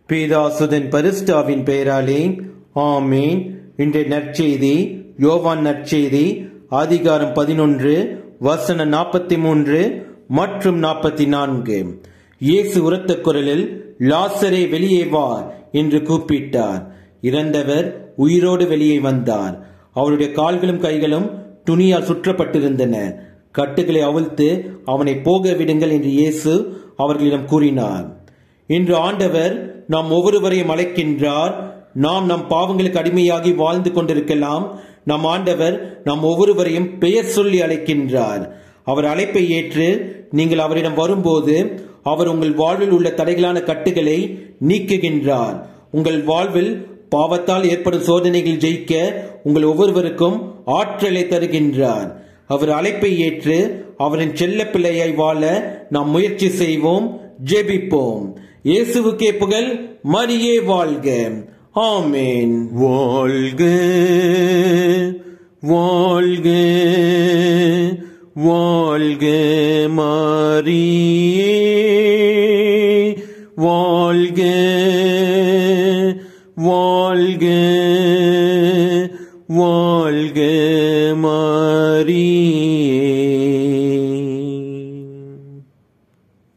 பீதாசுதன் பரிஸ்டாவின் பெயராலே ஆமேன் இன்றைய நற்செய்தி யோவான் நற்செய்தி அதிகாரம் பதினொன்று வசன நாற்பத்தி மூன்று மற்றும் நாற்பத்தி நான்கு இயேசு உரத்த குரலில் லாசரே வெளியே வா என்று கூப்பிட்டார் இறந்தவர் உயிரோடு வெளியே வந்தார் அவருடைய கால்களும் கைகளும் துணியால் சுற்றப்பட்டிருந்தன கட்டுகளை அவிழ்த்து அவனை போக விடுங்கள் என்று இயேசு அவர்களிடம் கூறினார் இன்று ஆண்டவர் நாம் ஒவ்வொருவரையும் அழைக்கின்றார் நாம் நம் பாவங்களுக்கு அடிமையாகி வாழ்ந்து கொண்டிருக்கலாம் நம் ஆண்டவர் நாம் ஒவ்வொருவரையும் பெயர் சொல்லி அழைக்கின்றார் அவர் அழைப்பை ஏற்று நீங்கள் அவரிடம் வரும்போது அவர் உங்கள் வாழ்வில் உள்ள தடைகளான கட்டுகளை நீக்குகின்றார் உங்கள் வாழ்வில் பாவத்தால் ஏற்படும் சோதனைகள் ஜெயிக்க உங்கள் ஒவ்வொருவருக்கும் ஆற்றலை தருகின்றார் அவர் அழைப்பை ஏற்று அவரின் செல்ல பிள்ளையாய் வாழ நாம் முயற்சி செய்வோம் ஜெபிப்போம் இயேசுவுக்கே புகழ் மரியே வாழ்க ஆமேன் வாழ்க வாழ்க வாழ்க மாரியே வாழ்க வாழ்க வாழ்க மாரியே